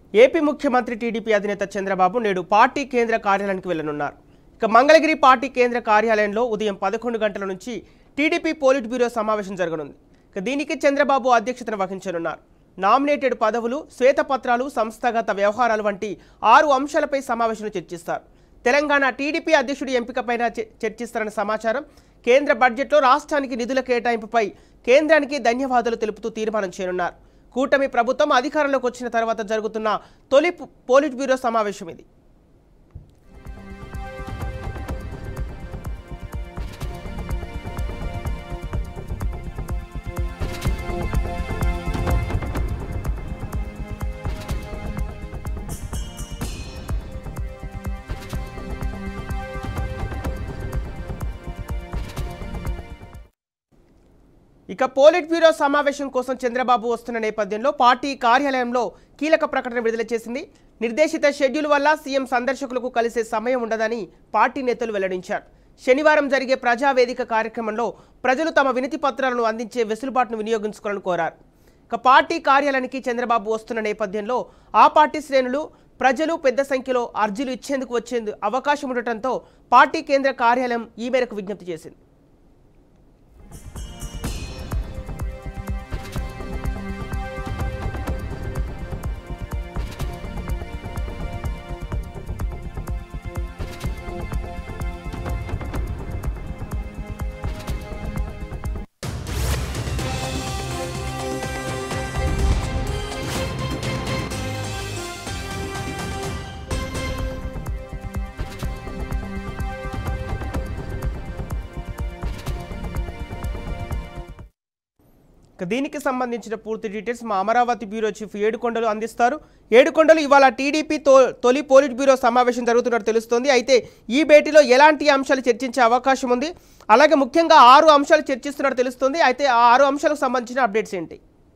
AP ముఖ్యమంత్రి TDP అధినేత చంద్రబాబు నేడు పార్టీ కేంద్ర కార్యాలయానికి వెళ్లనున్నారు ఇక మంగళగిరి పార్టీ కేంద్ర కార్యాలయంలో ఉదయం పదకొండు గంటల నుంచి టీడీపీ పోలిట్ బ్యూరో సమావేశం జరగనుంది ఇక దీనికి చంద్రబాబు అధ్యక్షతన వహించనున్నారు నామినేటెడ్ పదవులు శ్వేతపత్రాలు సంస్థాగత వ్యవహారాలు వంటి ఆరు అంశాలపై సమావేశంలో చర్చిస్తారు తెలంగాణ టీడీపీ అధ్యక్షుడి ఎంపికపైన చ- చర్చిస్తారన్న సమాచారం కేంద్ర బడ్జెట్లో రాష్ట్రానికి నిధుల కేటాయింపుపై కేంద్రానికి ధన్యవాదాలు తెలుపుతూ తీర్మానం చేయనున్నారు కూటమి ప్రభుత్వం అధికారంలోకి వచ్చిన తర్వాత జరుగుతున్న తొలి పు- పోలిట్ బ్యూరో సమావేశం ఇది ఇక పోలిట్ బ్యూరో సమావేశం కోసం చంద్రబాబు వస్తున్న నేపథ్యంలో పార్టీ కార్యాలయంలో కీలక ప్రకటన విడుదల చేసింది నిర్దేశిత షెడ్యూల్ వల్ల సీఎం సందర్శకులకు కలిసే సమయం ఉండదని పార్టీ నేతలు వెల్లడించారు శనివారం జరిగే ప్రజావేదిక కార్యక్రమంలో ప్రజలు తమ వినతి పత్రాలను అందించే వెసులుబాటును వినియోగించుకోవాలని కోరారు ఇక పార్టీ కార్యాలయానికి చంద్రబాబు వస్తున్న నేపథ్యంలో ఆ పార్టీ శ్రేణులు ప్రజలు పెద్ద సంఖ్యలో అర్జీలు ఇచ్చేందుకు వచ్చేందుకు అవకాశం ఉండటంతో పార్టీ కేంద్ర కార్యాలయం ఈ మేరకు విజ్ఞప్తి చేసింది ఇక దీనికి సంబంధించిన పూర్తి డీటెయిల్స్ మా అమరావతి బ్యూరో చీఫ్ ఏడుకొండలు అందిస్తారు ఏడుకొండలు ఇవాళ టీడీపీ తో తొలి పోలిట్ బ్యూరో సమావేశం జరుగుతున్నట్టు తెలుస్తోంది అయితే ఈ భేటీలో ఎలాంటి అంశాలు చర్చించే అవకాశం ఉంది అలాగే ముఖ్యంగా ఆరు అంశాలు చర్చిస్తున్నట్టు తెలుస్తుంది అయితే ఆ ఆరు అంశాలకు సంబంధించిన అప్డేట్స్ ఏంటి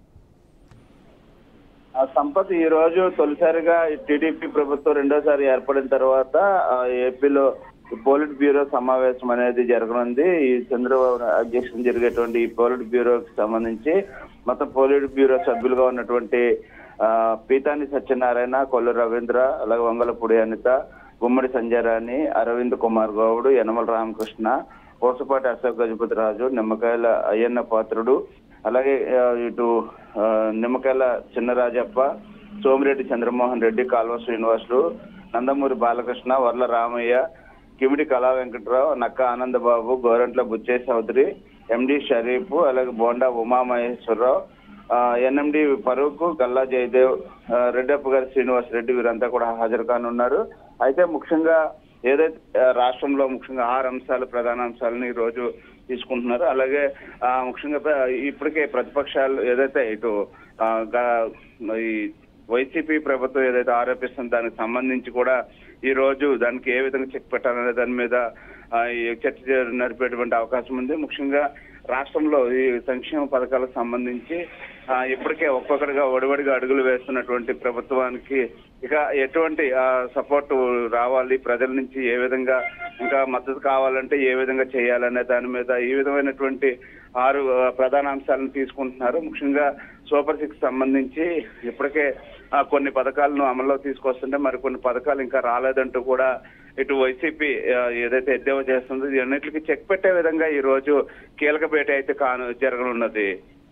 ఆ సంపత్ ఈ రోజు తొలిసారిగా టీడీపీ ప్రభుత్వం రెండోసారి ఏర్పడిన తర్వాత ఆ, ఏపీలో పోలిట్ బ్యూరో సమావేశం అనేది జరగనుంది ఈ చంద్రబాబు అధ్యక్షతన జరిగేటువంటి ఈ పోలిట్ బ్యూరోకి సంబంధించి మొత్తం పోలిట్ బ్యూరో సభ్యులుగా ఉన్నటువంటి ఆ, పీతాని సత్యనారాయణ కొల్లు రవీంద్ర అలాగే వంగలపూడి అనిత గుమ్మడి సంజయరాణి అరవింద్ కుమార్ గౌడ్ యనమల రామకృష్ణ కోసపాటి అశోక్ గజపతి రాజు నిమ్మకాయల అయ్యన్న పాత్రుడు అలాగే ఆ, ఇటు ఆ, నిమ్మకాయల చిన్నరాజప్ప సోమిరెడ్డి చంద్రమోహన్ రెడ్డి కాల్వ శ్రీనివాసులు నందమూరి బాలకృష్ణ వర్ల రామయ్య కిమిడి కళా వెంకట్రావు నక్క ఆనందబాబు గోరంట్ల బుచ్చే చౌదరి ఎండి షరీఫ్ అలాగే బోండా ఉమామహేశ్వరరావు ఆ, ఎన్ఎండి ఫరూక్ గల్లా జయదేవ్ ఆ, రెడ్డప్ప గారి శ్రీనివాస్ రెడ్డి వీరంతా కూడా హాజరు కానున్నారు అయితే ముఖ్యంగా ఏదైతే ఆ, రాష్ట్రంలో ముఖ్యంగా ఆరు అంశాలు ప్రధాన అంశాలను ఈ రోజు తీసుకుంటున్నారు అలాగే ఆ, ముఖ్యంగా ప్ర- ఇప్పటికే ప్రతిపక్షాలు ఏదైతే ఇటు ఆ, గా- ఈ వైసీపీ ప్రభుత్వం ఏదైతే ఆరోపిస్తుందో దానికి సంబంధించి కూడా ఈ రోజు దానికి ఏ విధంగా చెక్ పెట్టాలనే దాని మీద ఆ, ఈ చర్చ నడిపేటువంటి అవకాశం ఉంది ముఖ్యంగా రాష్ట్రంలో ఈ సంక్షేమ పథకాలకు సంబంధించి ఆ, ఇప్పటికే ఒక్కొక్కటిగా ఒడివడిగా అడుగులు వేస్తున్నటువంటి ప్రభుత్వానికి ఇక ఎటువంటి సపోర్ట్ రావాలి ప్రజల నుంచి ఏ విధంగా ఇంకా మద్దతు కావాలంటే ఏ విధంగా చేయాలనే దాని మీద ఈ విధమైనటువంటి ఆరు ఆ, ప్రధాన అంశాలను తీసుకుంటున్నారు ముఖ్యంగా సూపర్ సిక్స్ సంబంధించి ఇప్పటికే ఆ, కొన్ని పథకాలను అమల్లో తీసుకొస్తుంటే మరి కొన్ని పథకాలు ఇంకా రాలేదంటూ కూడా ఇటు వైసీపీ ఆ, ఏదైతే ఎద్దేవా చేస్తుందో ఇది అన్నిటికీ చెక్ పెట్టే విధంగా ఈ రోజు కీలక భేటీ అయితే కాను జరగనున్నది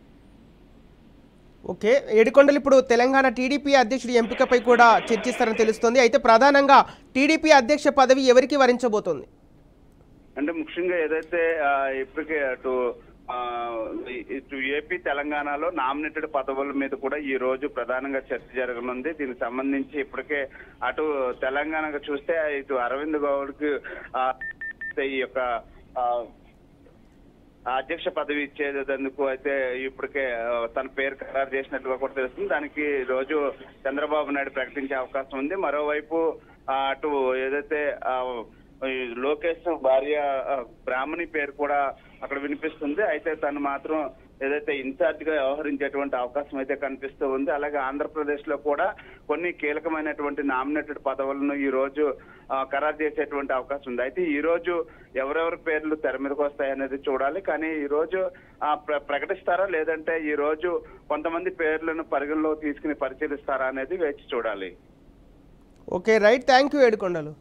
ఓకే ఏడుకొండలు ఇప్పుడు తెలంగాణ టీడీపీ అధ్యక్షుడి ఎంపికపై కూడా చర్చిస్తారని తెలుస్తోంది అయితే ప్రధానంగా టీడీపీ అధ్యక్ష పదవి ఎవరికి వరించబోతోంది అంటే ముఖ్యంగా ఏదైతే ఆ, ఇప్పటికే అటు ఆ, ఇటు ఏపీ తెలంగాణలో నామినేటెడ్ పదవుల మీద కూడా ఈ రోజు ప్రధానంగా చర్చ జరగనుంది దీనికి సంబంధించి ఇప్పటికే అటు తెలంగాణకు చూస్తే ఇటు అరవింద్ గౌడ్కి ఆ, ఈ యొక్క ఆ, ఆ అధ్యక్ష పదవి ఇచ్చేందుకు అయితే ఇప్పటికే ఆ, తన పేరు ఖరారు చేసినట్టుగా కూడా తెలుస్తుంది దానికి ఈ రోజు చంద్రబాబు నాయుడు ప్రకటించే అవకాశం ఉంది మరోవైపు ఆ, అటు ఏదైతే ఆ, ఈ లోకేష్ భార్య ఆ, బ్రాహ్మణి పేరు కూడా అక్కడ వినిపిస్తుంది అయితే తను మాత్రం ఏదైతే ఇన్ఛార్జ్ గా వ్యవహరించేటువంటి అవకాశం అయితే కనిపిస్తూ ఉంది అలాగే ఆంధ్రప్రదేశ్ లో కూడా కొన్ని కీలకమైనటువంటి నామినేటెడ్ పదవులను ఈ రోజు ఆ, ఖరారు చేసేటువంటి అవకాశం ఉంది అయితే ఈ రోజు ఎవరెవరి పేర్లు తెర మీదకి వస్తాయి అనేది చూడాలి కానీ ఈ రోజు ఆ, ప్ర- ప్రకటిస్తారా లేదంటే ఈ రోజు కొంతమంది పేర్లను పరిగణలో తీసుకుని పరిశీలిస్తారా అనేది వేచి చూడాలి okay right thank you Yedukondalu